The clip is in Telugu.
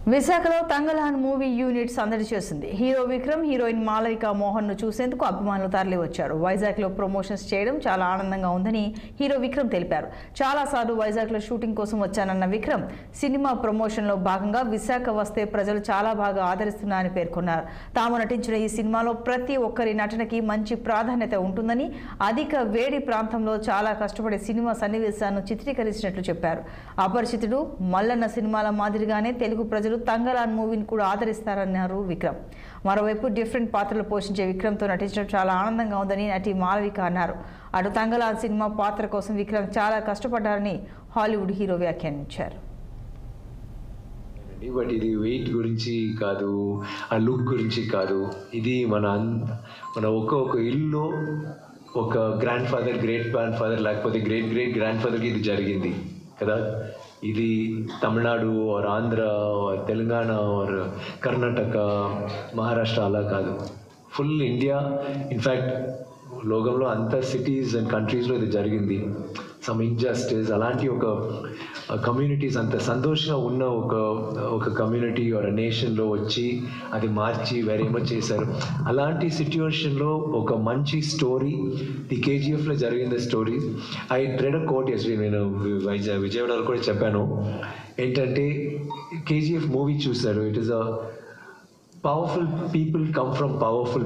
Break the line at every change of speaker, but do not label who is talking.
విశాఖలో తంగలాన్ మూవీ యూనిట్ సందడి చేసింది హీరో విక్రమ్ హీరోయిన్ మాలవిక మోహన్ ను చూసేందుకు అభిమానులు తరలి వచ్చారు వైజాగ్ లో ప్రమోషన్స్ చేయడం చాలా ఆనందంగా ఉందని హీరో విక్రమ్ తెలిపారు చాలా సార్లు వైజాగ్ లో షూటింగ్ కోసం వచ్చానన్న విక్రమ్ సినిమా ప్రమోషన్ లో భాగంగా విశాఖ వస్తే ప్రజలు చాలా బాగా ఆదరిస్తున్నారని పేర్కొన్నారు తాము నటించిన ఈ సినిమాలో ప్రతి ఒక్కరి నటనకి మంచి ప్రాధాన్యత ఉంటుందని అధిక వేడి ప్రాంతంలో చాలా కష్టపడే సినిమా సన్నివేశాలను చిత్రీకరించినట్లు చెప్పారు అపరిచితుడు మల్లన్న సినిమాల మాదిరిగానే తెలుగు ప్రజలు తంగలాన్ మూవీని కూడా ఆదరిస్తారన్నారు విక్రమ్ మరోవైపు డిఫరెంట్ పాత్రలు పోషించే విక్రమ్తో నటించడం చాలా ఆనందంగా ఉందని నటి మాలవిక అన్నారు అటు తంగలాన్ సినిమా పాత్ర కోసం విక్రమ్ చాలా కష్టపడ్డారని హాలీవుడ్ హీరో వ్యాఖ్యానించారు
బట్ ఇది వెయిట్ గురించి కాదు ఆ లుక్ గురించి కాదు ఇది మన అన్- మన ఒక ఒక ఇల్లు ఒక grand father great grand father లేకపోతే గ్రేట్ గ్రేట్ గ్రాండ్ ఫాదర్కి ఇది జరిగింది కదా ఇది Tamil Nadu or Andhra or Telangana or Karnataka Maharashtra అలా కాదు ఫుల్ ఇండియా ఇన్ఫ్యాక్ట్ లోకంలో అంత సిటీస్ అండ్ కంట్రీస్లో ఇది జరిగింది సమ్ ఇంజస్టిస్ అలాంటి ఒక కమ్యూనిటీస్ అంత సంతోషంగా ఉన్న ఒక ఒక కమ్యూనిటీ ఆర్ నేషన్లో వచ్చి అది మార్చి వేరేమో చేశారు అలాంటి సిచ్యువేషన్లో ఒక మంచి స్టోరీ ది కేజీఎఫ్లో జరిగిన story I tried a quote yes నేను వైజాగ్ విజయవాడలో కూడా చెప్పాను ఏంటంటే కేజీఎఫ్ మూవీ చూశారు it is a powerful people come from powerful